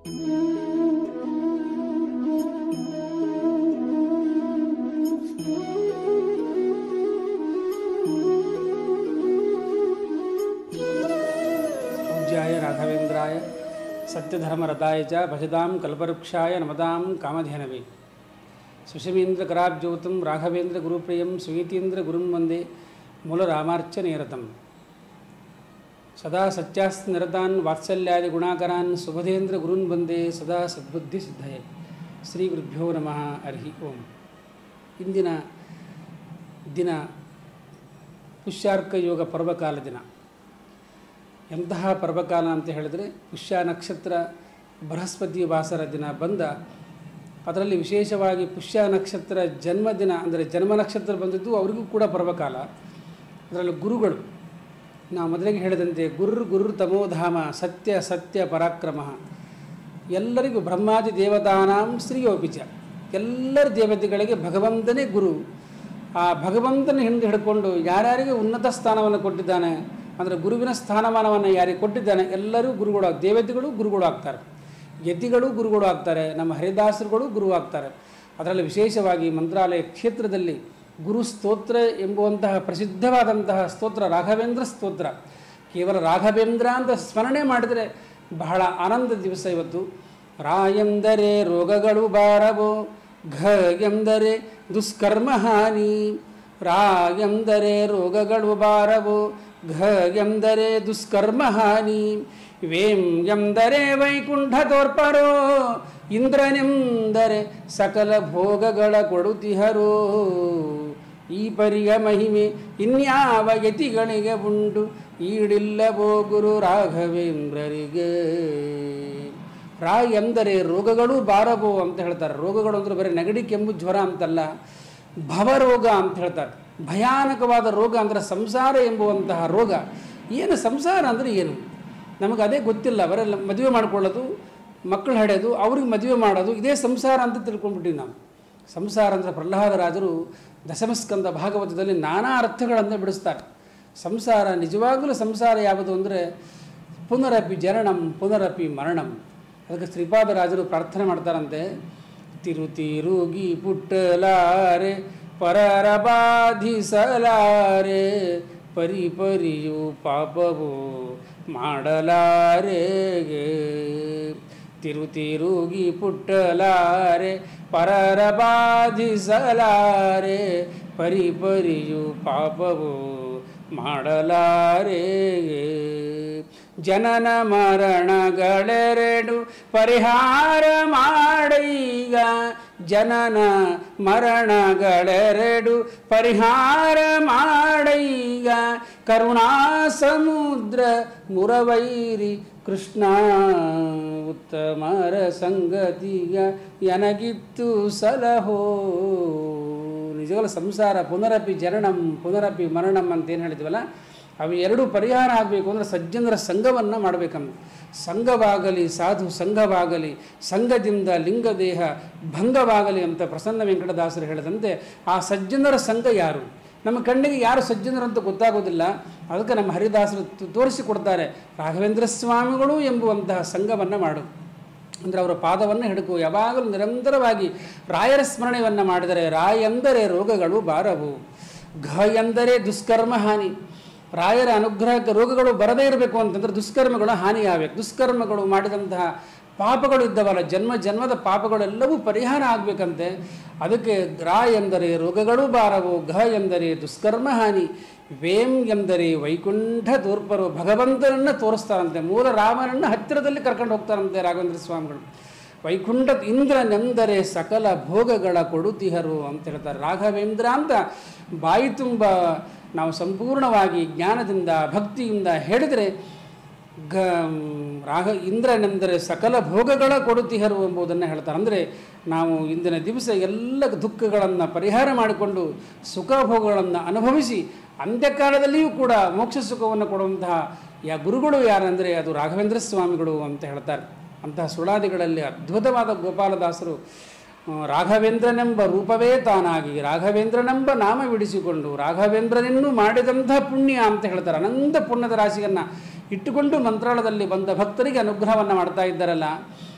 पूज्याय राघवेन्द्राय सत्यधर्मरताय च भजतां कल्पवृक्षाय नमतां कामधेनवे सुषमीन्द्रकराब्ज्योतं राघवेन्द्रगुरुप्रियं स्वीतीन्द्रगुरुं वन्दे मूलरामार्चनिरतं सदा सत्यास्निरतान् वात्सल्यादिगुणाकरान् सुबधेन्द्रगुरुन् वन्दे सदा ಸದ್ಬುದ್ಧಿಸಿದ್ಧಯೇ ಶ್ರೀ ಗುರುಭ್ಯೋ ನಮಃ ಹರಿ ಓಂ ಇಂದಿನ ದಿನ ಪುಷ್ಯಾರ್ಕ ಯೋಗ ಪರ್ವಕಾಲ ದಿನ ಎಂತಹ ಪರ್ವಕಾಲ ಅಂತ ಹೇಳಿದರೆ ಪುಷ್ಯ ನಕ್ಷತ್ರ ಬೃಹಸ್ಪತಿ ವಾಸರ ದಿನ ಬಂದ ಅದರಲ್ಲಿ ವಿಶೇಷವಾಗಿ ಪುಷ್ಯ ನಕ್ಷತ್ರ ಜನ್ಮದಿನ ಅಂದರೆ ಜನ್ಮ ನಕ್ಷತ್ರ ಬಂದಿದ್ದು ಅವರಿಗೂ ಕೂಡ ಪರ್ವಕಾಲ ಅದರಲ್ಲಿ ಗುರುಗಳು ನಾವು ಮೊದಲಿಗೆ ಹೇಳಿದಂತೆ ಗುರು ಗುರು ತಮೋಧಾಮ ಸತ್ಯ ಸತ್ಯ ಪರಾಕ್ರಮ ಎಲ್ಲರಿಗೂ ಬ್ರಹ್ಮಾದಿ ದೇವತಾನಾಂ ಶ್ರೀಯೋಪಿಚ ಎಲ್ಲರ ದೇವತೆಗಳಿಗೆ ಭಗವಂತನೇ ಗುರು ಆ ಭಗವಂತನ ಹಿಂದೆ ಹಿಡ್ಕೊಂಡು ಯಾರ್ಯಾರಿಗೆ ಉನ್ನತ ಸ್ಥಾನವನ್ನು ಕೊಟ್ಟಿದ್ದಾನೆ ಅಂದರೆ ಗುರುವಿನ ಸ್ಥಾನಮಾನವನ್ನು ಯಾರಿಗೆ ಕೊಟ್ಟಿದ್ದಾನೆ ಎಲ್ಲರೂ ಗುರುಗಳು ದೇವತೆಗಳು ಗುರುಗಳು ಆಗ್ತಾರೆ ಯತಿಗಳು ಗುರುಗಳು ಆಗ್ತಾರೆ ನಮ್ಮ ಹರಿದಾಸರುಗಳು ಗುರು ಆಗ್ತಾರೆ ಅದರಲ್ಲಿ ವಿಶೇಷವಾಗಿ ಮಂತ್ರಾಲಯ ಕ್ಷೇತ್ರದಲ್ಲಿ ಗುರು ಸ್ತೋತ್ರ ಎಂಬುವಂತಹ ಪ್ರಸಿದ್ಧವಾದಂತಹ ಸ್ತೋತ್ರ ರಾಘವೇಂದ್ರ ಸ್ತೋತ್ರ ಕೇವಲ ರಾಘವೇಂದ್ರ ಅಂತ ಸ್ಮರಣೆ ಮಾಡಿದರೆ ಬಹಳ ಆನಂದ ದಿವಸ ಇವತ್ತು ರಾ ಎಂದರೆ ರೋಗಗಳು ಬಾರವೋ ಘ ಎಂದರೆ ದುಷ್ಕರ್ಮ ಹಾನಿ ರಾ ಎಂದರೆ ರೋಗಗಳು ಬಾರವೋ ಘ ಎಂದರೆ ದುಷ್ಕರ್ಮ ಹಾನಿ ವೇಂ ಎಂದರೆ ವೈಕುಂಠ ತೋರ್ಪರೋ ಇಂದ್ರನೆಂದರೆ ಸಕಲ ಭೋಗಗಳ ಕೊಡುತಿಹರೋ ಈ ಪರಿಯ ಮಹಿಮೆ ಇನ್ಯಾವ ಯತಿಗಳಿಗೆ ಉಂಟು ಈಡಿಲ್ಲವೋ ಗುರು ರಾಘವೇಂದ್ರರಿಗೆ ರಾ ಎಂದರೆ ರೋಗಗಳು ಬಾರಬೋ ಅಂತ ಹೇಳ್ತಾರೆ ರೋಗಗಳು ಅಂದರೆ ಬರೀ ನೆಗಡಿ ಕೆಮ್ಮು ಜ್ವರ ಅಂತಲ್ಲ ಭವರೋಗ ಅಂತ ಹೇಳ್ತಾರೆ ಭಯಾನಕವಾದ ರೋಗ ಅಂದರೆ ಸಂಸಾರ ಎಂಬುವಂತಹ ರೋಗ ಏನು ಸಂಸಾರ ಅಂದರೆ ಏನು ನಮಗೆ ಅದೇ ಗೊತ್ತಿಲ್ಲ ಬರೀ ಮದುವೆ ಮಾಡ್ಕೊಳ್ಳೋದು ಮಕ್ಕಳು ಹಡೆಯೋದು ಅವ್ರಿಗೆ ಮದುವೆ ಮಾಡೋದು ಇದೇ ಸಂಸಾರ ಅಂತ ತಿಳ್ಕೊಂಡ್ಬಿಟ್ಟಿವಿ ನಾವು ಸಂಸಾರ ಅಂದರೆ ಪ್ರಹ್ಲಾದರಾಜರು ದಶಮಸ್ಕಂದ ಭಾಗವತದಲ್ಲಿ ನಾನಾ ಅರ್ಥಗಳನ್ನು ಬಿಡಿಸ್ತಾರೆ ಸಂಸಾರ ನಿಜವಾಗಲೂ ಸಂಸಾರ ಯಾವುದು ಅಂದರೆ ಪುನರಪಿ ಜನನಂ ಪುನರಪಿ ಮರಣಂ ಅದಕ್ಕೆ ಶ್ರೀಪಾದರಾಜರು ಪ್ರಾರ್ಥನೆ ಮಾಡ್ತಾರಂತೆ ತಿರುತಿರುಗಿ ಪುಟ್ಟಲಾರೆ ಪರರ ಬಾಧಿಸಲಾರೆ ಪರಿ ಪರಿಯು ಪಾಪವು ಮಾಡಲಾರೆಗೆ ತಿರುತಿರುಗಿ ಪುಟ್ಟಲಾರೆ ಪರರ ಬಾಧಿಸಲಾರೆ ಪರಿ ಪರಿಯು ಪಾಪವು ಮಾಡಲಾರೆಗೆ ಜನನ ಮರಣಗಳೆರಡು ಪರಿಹಾರ ಮಾಡೀಗ ಜನನ ಮರಣಗಳೆರಡು ಪರಿಹಾರ ಮಾಡೀಗ ಕರುಣಾ ಸಮುದ್ರ ಮುರವೈರಿ ಕೃಷ್ಣ ಉತ್ತಮರ ಸಂಗತಿಗ ಎನಗಿತ್ತು ಸಲಹೋ ನಿಜವಾಗ್ಲೂ ಸಂಸಾರ ಪುನರಪಿ ಜನನಂ ಪುನರಪಿ ಮರಣಂ ಅಂತ ಏನು ಹೇಳಿದ್ವಲ್ಲ ಅವು ಎರಡು ಪರಿಹಾರ ಆಗಬೇಕು ಅಂದರೆ ಸಜ್ಜನರ ಸಂಘವನ್ನು ಮಾಡಬೇಕಂತ ಸಂಘವಾಗಲಿ ಸಾಧು ಸಂಘವಾಗಲಿ ಸಂಘದಿಂದ ಲಿಂಗದೇಹ ಭಂಗವಾಗಲಿ ಅಂತ ಪ್ರಸನ್ನ ವೆಂಕಟದಾಸರು ಹೇಳಿದಂತೆ ಆ ಸಜ್ಜನರ ಸಂಘ ಯಾರು ನಮ್ಮ ಕಣ್ಣಿಗೆ ಯಾರು ಸಜ್ಜನರು ಅಂತ ಗೊತ್ತಾಗೋದಿಲ್ಲ ಅದಕ್ಕೆ ನಮ್ಮ ಹರಿದಾಸರು ತೋರಿಸಿಕೊಡ್ತಾರೆ ರಾಘವೇಂದ್ರ ಸ್ವಾಮಿಗಳು ಎಂಬುವಂತಹ ಸಂಘವನ್ನು ಮಾಡು ಅಂದರೆ ಅವರ ಪಾದವನ್ನು ಹಿಡುಕು ಯಾವಾಗಲೂ ನಿರಂತರವಾಗಿ ರಾಯರ ಸ್ಮರಣೆಯನ್ನು ಮಾಡಿದರೆ ರಾ ಎಂದರೆ ರೋಗಗಳು ಬಾರವು ಘ ಎಂದರೆ ದುಷ್ಕರ್ಮ ಹಾನಿ ರಾಯರ ಅನುಗ್ರಹಕ್ಕೆ ರೋಗಗಳು ಬರದೇ ಇರಬೇಕು ಅಂತಂದರೆ ದುಷ್ಕರ್ಮಗಳು ಹಾನಿಯಾಗಬೇಕು ದುಷ್ಕರ್ಮಗಳು ಮಾಡಿದಂತಹ ಪಾಪಗಳು ಇದ್ದವಲ್ಲ ಜನ್ಮ ಜನ್ಮದ ಪಾಪಗಳೆಲ್ಲವೂ ಪರಿಹಾರ ಆಗಬೇಕಂತೆ ಅದಕ್ಕೆ ರಾ ಎಂದರೆ ರೋಗಗಳು ಬಾರವು ಘ ಎಂದರೆ ದುಷ್ಕರ್ಮ ಹಾನಿ ವೇಂ ಎಂದರೆ ವೈಕುಂಠ ತೋರ್ಪರು ಭಗವಂತನನ್ನು ತೋರಿಸ್ತಾರಂತೆ ಮೂಲ ರಾಮನನ್ನು ಹತ್ತಿರದಲ್ಲಿ ಕರ್ಕೊಂಡು ಹೋಗ್ತಾರಂತೆ ರಾಘವೇಂದ್ರ ಸ್ವಾಮಿಗಳು ವೈಕುಂಠ ಇಂದ್ರನೆಂದರೆ ಸಕಲ ಭೋಗಗಳ ಕೊಡುತಿಹರು ಅಂತ ಹೇಳ್ತಾರೆ ರಾಘವೇಂದ್ರ ಅಂತ ಬಾಯಿ ತುಂಬ ನಾವು ಸಂಪೂರ್ಣವಾಗಿ ಜ್ಞಾನದಿಂದ ಭಕ್ತಿಯಿಂದ ಹೇಳಿದರೆ ಗ ರಾಘ ಇಂದ್ರನೆಂದರೆ ಸಕಲ ಭೋಗಗಳ ಕೊಡುತಿಹರು ಎಂಬುದನ್ನು ಹೇಳ್ತಾರೆ ಅಂದರೆ ನಾವು ಇಂದಿನ ದಿವಸ ಎಲ್ಲ ದುಃಖಗಳನ್ನು ಪರಿಹಾರ ಮಾಡಿಕೊಂಡು ಸುಖ ಭೋಗಗಳನ್ನು ಅನುಭವಿಸಿ ಅಂತ್ಯಕಾಲದಲ್ಲಿಯೂ ಕೂಡ ಮೋಕ್ಷ ಸುಖವನ್ನು ಕೊಡುವಂತಹ ಯಾ ಗುರುಗಳು ಯಾರಂದರೆ ಅದು ರಾಘವೇಂದ್ರ ಸ್ವಾಮಿಗಳು ಅಂತ ಹೇಳ್ತಾರೆ ಅಂತಹ ಸುಳಾದಿಗಳಲ್ಲಿ ಅದ್ಭುತವಾದ ಗೋಪಾಲದಾಸರು ರಾಘವೇಂದ್ರನೆಂಬ ರೂಪವೇ ತಾನಾಗಿ ರಾಘವೇಂದ್ರನೆಂಬ ನಾಮವಿಡಿಸಿಕೊಂಡು ರಾಘವೇಂದ್ರನನ್ನು ಮಾಡಿದಂಥ ಪುಣ್ಯ ಅಂತ ಹೇಳ್ತಾರೆ ಅನಂತ ಪುಣ್ಯದ ರಾಶಿಯನ್ನು ಇಟ್ಟುಕೊಂಡು ಮಂತ್ರಾಲಯದಲ್ಲಿ ಬಂದ ಭಕ್ತರಿಗೆ ಅನುಗ್ರಹವನ್ನು ಮಾಡ್ತಾ ಇದ್ದಾರಲ್ಲ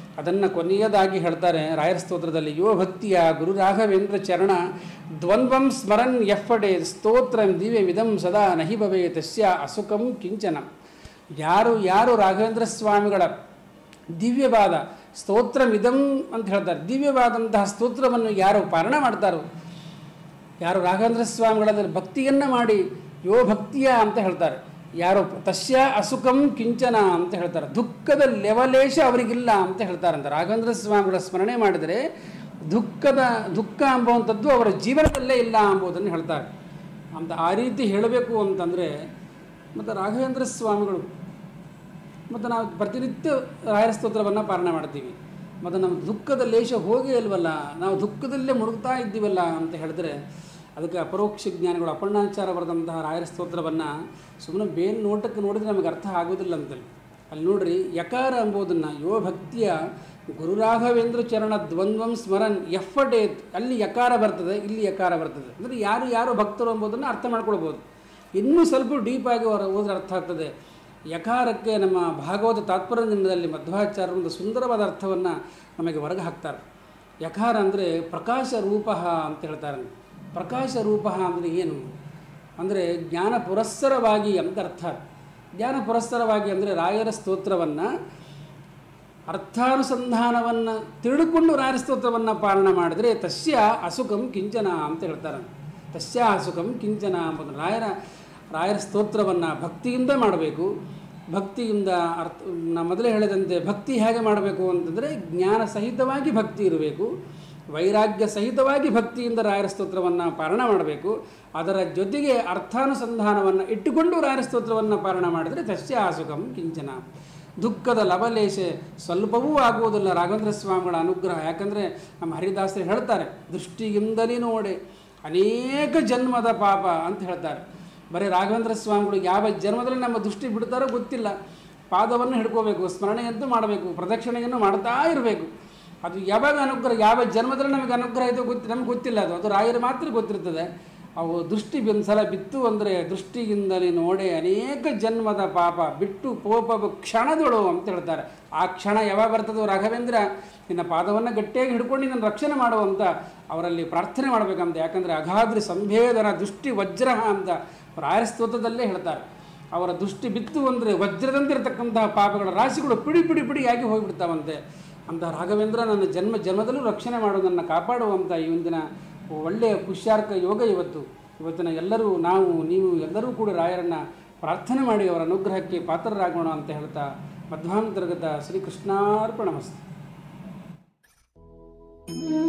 ಅದನ್ನು ಕೊನೆಯದಾಗಿ ಹೇಳ್ತಾರೆ ರಾಯರ ಸ್ತೋತ್ರದಲ್ಲಿ ಯೋ ಭಕ್ತಿಯ ಗುರು ರಾಘವೇಂದ್ರ ಚರಣ ದ್ವಂದ್ವಂ ಸ್ಮರನ್ ಎಫ್ಫಡೆ ಸ್ತೋತ್ರಂ ದಿವ್ಯ ವಿಧಂ ಸದಾ ನಹಿ ಭವೇ ತಸ್ಯ ಅಸುಖಂ ಕಿಂಚನ ಯಾರು ಯಾರು ರಾಘವೇಂದ್ರ ಸ್ವಾಮಿಗಳ ದಿವ್ಯವಾದ ಸ್ತೋತ್ರಮಿದಂ ಅಂತ ಹೇಳ್ತಾರೆ ದಿವ್ಯವಾದಂತಹ ಸ್ತೋತ್ರವನ್ನು ಯಾರು ಪಾರಣ ಮಾಡ್ತಾರೋ ಯಾರು ರಾಘವೇಂದ್ರ ಸ್ವಾಮಿಗಳಲ್ಲಿ ಭಕ್ತಿಯನ್ನು ಮಾಡಿ ಯೋ ಭಕ್ತಿಯ ಅಂತ ಹೇಳ್ತಾರೆ ಯಾರು ತಸ್ಯ ಅಸುಖಂ ಕಿಂಚನ ಅಂತ ಹೇಳ್ತಾರೆ ದುಃಖದ ಲೆವಲೇಶ ಅವರಿಗಿಲ್ಲ ಅಂತ ಹೇಳ್ತಾರಂತ ರಾಘವೇಂದ್ರ ಸ್ವಾಮಿಗಳ ಸ್ಮರಣೆ ಮಾಡಿದರೆ ದುಃಖದ ದುಃಖ ಎಂಬುವಂಥದ್ದು ಅವರ ಜೀವನದಲ್ಲೇ ಇಲ್ಲ ಎಂಬುದನ್ನು ಹೇಳ್ತಾರೆ ಅಂತ ಆ ರೀತಿ ಹೇಳಬೇಕು ಅಂತಂದರೆ ಮತ್ತು ರಾಘವೇಂದ್ರ ಸ್ವಾಮಿಗಳು ಮತ್ತು ನಾವು ಪ್ರತಿನಿತ್ಯ ರಾಯರ ಸ್ತೋತ್ರವನ್ನು ಪಾಲನೆ ಮಾಡ್ತೀವಿ ಮತ್ತು ನಮ್ಮ ದುಃಖದ ಲೇಷ ಹೋಗೇ ಇಲ್ವಲ್ಲ ನಾವು ದುಃಖದಲ್ಲೇ ಮುಳುಗ್ತಾ ಇದ್ದೀವಲ್ಲ ಅಂತ ಹೇಳಿದ್ರೆ ಅದಕ್ಕೆ ಅಪರೋಕ್ಷ ಜ್ಞಾನಿಗಳು ಅಪರ್ಣಾಚಾರ ಬರೆದಂತಹ ರಾಯರ ಸ್ತೋತ್ರವನ್ನು ಸುಮ್ಮನೆ ಬೇರೆ ನೋಟಕ್ಕೆ ನೋಡಿದ್ರೆ ನಮಗೆ ಅರ್ಥ ಆಗೋದಿಲ್ಲ ಅಂತಲ್ಲಿ ಅಲ್ಲಿ ನೋಡ್ರಿ ಯಕಾರ ಎಂಬುದನ್ನು ಯೋ ಭಕ್ತಿಯ ಗುರು ರಾಘವೇಂದ್ರ ಚರಣ ದ್ವಂದ್ವಂ ಸ್ಮರನ್ ಎಫ್ಫಟೇ ಅಲ್ಲಿ ಯಕಾರ ಬರ್ತದೆ ಇಲ್ಲಿ ಯಕಾರ ಬರ್ತದೆ ಅಂದರೆ ಯಾರು ಯಾರು ಭಕ್ತರು ಎಂಬುದನ್ನು ಅರ್ಥ ಮಾಡ್ಕೊಳ್ಬೋದು ಇನ್ನೂ ಸ್ವಲ್ಪ ಡೀಪಾಗಿ ಹೊರ ಹೋದ್ರೆ ಅರ್ಥ ಆಗ್ತದೆ ಯಕಾರಕ್ಕೆ ನಮ್ಮ ಭಾಗವತ ತಾತ್ಪರ್ಯದಲ್ಲಿ ಮಧ್ವಾಚಾರ್ಯ ಒಂದು ಸುಂದರವಾದ ಅರ್ಥವನ್ನು ನಮಗೆ ಹೊರಗೆ ಹಾಕ್ತಾರೆ ಯಕಾರ ಅಂದರೆ ಪ್ರಕಾಶ ರೂಪ ಅಂತ ಹೇಳ್ತಾರೆ ಪ್ರಕಾಶ ರೂಪ ಅಂದರೆ ಏನು ಅಂದರೆ ಜ್ಞಾನ ಪುರಸ್ಸರವಾಗಿ ಅಂತ ಅರ್ಥ ಜ್ಞಾನ ಪುರಸ್ಸರವಾಗಿ ಅಂದರೆ ರಾಯರ ಸ್ತೋತ್ರವನ್ನು ಅರ್ಥಾನುಸಂಧಾನವನ್ನು ತಿಳಿದುಕೊಂಡು ರಾಯರ ಸ್ತೋತ್ರವನ್ನು ಪಾಲನೆ ಮಾಡಿದರೆ ತಸ್ಯ ಅಸುಖಂ ಕಿಂಚನ ಅಂತ ಹೇಳ್ತಾರೆ ತಸ್ಯ ಅಸುಖಂ ಕಿಂಚನ ಎಂಬುದು ರಾಯರ ರಾಯರ ಸ್ತೋತ್ರವನ್ನು ಭಕ್ತಿಯಿಂದ ಮಾಡಬೇಕು ಭಕ್ತಿಯಿಂದ ಅರ್ಥ ನಾ ಮೊದಲೇ ಹೇಳಿದಂತೆ ಭಕ್ತಿ ಹೇಗೆ ಮಾಡಬೇಕು ಅಂತಂದರೆ ಜ್ಞಾನ ಸಹಿತವಾಗಿ ಭಕ್ತಿ ಇರಬೇಕು ವೈರಾಗ್ಯ ಸಹಿತವಾಗಿ ಭಕ್ತಿಯಿಂದ ರಾಯರ ಸ್ತೋತ್ರವನ್ನು ಪಾರಣ ಮಾಡಬೇಕು ಅದರ ಜೊತೆಗೆ ಅರ್ಥಾನುಸಂಧಾನವನ್ನು ಇಟ್ಟುಕೊಂಡು ರಾಯರ ಸ್ತೋತ್ರವನ್ನು ಪಾರಣ ಮಾಡಿದರೆ ತಸ್ಯ ಆಸುಖಂ ಕಿಂಚನ ದುಃಖದ ಲವಲೇಶ ಸ್ವಲ್ಪವೂ ಆಗುವುದಿಲ್ಲ ರಾಘವೇಂದ್ರ ಸ್ವಾಮಿಗಳ ಅನುಗ್ರಹ ಯಾಕಂದರೆ ನಮ್ಮ ಹರಿದಾಸರು ಹೇಳ್ತಾರೆ ದೃಷ್ಟಿಯಿಂದಲೇ ನೋಡೆ ಅನೇಕ ಜನ್ಮದ ಪಾಪ ಅಂತ ಹೇಳ್ತಾರೆ ಬರೀ ರಾಘವೇಂದ್ರ ಸ್ವಾಮಿಗಳು ಯಾವ ಜನ್ಮದಲ್ಲಿ ನಮ್ಮ ದೃಷ್ಟಿ ಬಿಡ್ತಾರೋ ಗೊತ್ತಿಲ್ಲ ಪಾದವನ್ನು ಹಿಡ್ಕೋಬೇಕು ಸ್ಮರಣೆಯಂತೂ ಮಾಡಬೇಕು ಪ್ರದಕ್ಷಿಣೆಯನ್ನು ಮಾಡ್ತಾ ಇರಬೇಕು ಅದು ಯಾವಾಗ ಅನುಗ್ರಹ ಯಾವ ಜನ್ಮದಲ್ಲಿ ನಮಗೆ ಅನುಗ್ರಹ ಇದೆ ಗೊತ್ತಿ ನಮ್ಗೆ ಗೊತ್ತಿಲ್ಲ ಅದು ಅದು ರಾಯರು ಮಾತ್ರ ಗೊತ್ತಿರ್ತದೆ ಅವು ದೃಷ್ಟಿ ಒಂದು ಸಲ ಬಿತ್ತು ಅಂದರೆ ದೃಷ್ಟಿಯಿಂದಲೇ ನೋಡೆ ಅನೇಕ ಜನ್ಮದ ಪಾಪ ಬಿಟ್ಟು ಪೋಪ ಕ್ಷಣದೊಳು ಅಂತ ಹೇಳ್ತಾರೆ ಆ ಕ್ಷಣ ಯಾವಾಗ ಬರ್ತದೋ ರಾಘವೇಂದ್ರ ನಿನ್ನ ಪಾದವನ್ನು ಗಟ್ಟಿಯಾಗಿ ಹಿಡ್ಕೊಂಡು ನಿನ್ನ ರಕ್ಷಣೆ ಮಾಡುವಂತ ಅವರಲ್ಲಿ ಪ್ರಾರ್ಥನೆ ಮಾಡಬೇಕಂತ ಯಾಕಂದರೆ ಅಗಾದ್ರಿ ಸಂಭೇದನ ದೃಷ್ಟಿ ವಜ್ರ ಅಂತ ರಾಯರ ಸ್ತೋತ್ರದಲ್ಲೇ ಹೇಳ್ತಾರೆ ಅವರ ದೃಷ್ಟಿ ಬಿತ್ತು ಅಂದರೆ ವಜ್ರದಂತಿರತಕ್ಕಂತಹ ಪಾಪಗಳ ರಾಶಿಗಳು ಪಿಡಿ ಪಿಡಿ ಪಿಡಿಯಾಗಿ ಹೋಗಿಬಿಡ್ತಾವಂತೆ ಅಂತ ರಾಘವೇಂದ್ರ ನನ್ನ ಜನ್ಮ ಜನ್ಮದಲ್ಲೂ ರಕ್ಷಣೆ ಮಾಡೋದನ್ನು ಕಾಪಾಡುವಂಥ ಈ ಒಂದಿನ ಒಳ್ಳೆಯ ಪುಷ್ಯಾರ್ಕ ಯೋಗ ಇವತ್ತು ಇವತ್ತಿನ ಎಲ್ಲರೂ ನಾವು ನೀವು ಎಲ್ಲರೂ ಕೂಡ ರಾಯರನ್ನು ಪ್ರಾರ್ಥನೆ ಮಾಡಿ ಅವರ ಅನುಗ್ರಹಕ್ಕೆ ಪಾತ್ರರಾಗೋಣ ಅಂತ ಹೇಳ್ತಾ ಮಧ್ವಾಂತರ್ಗತ ಶ್ರೀಕೃಷ್ಣಾರ್ಪಣ ಮಸ್ತು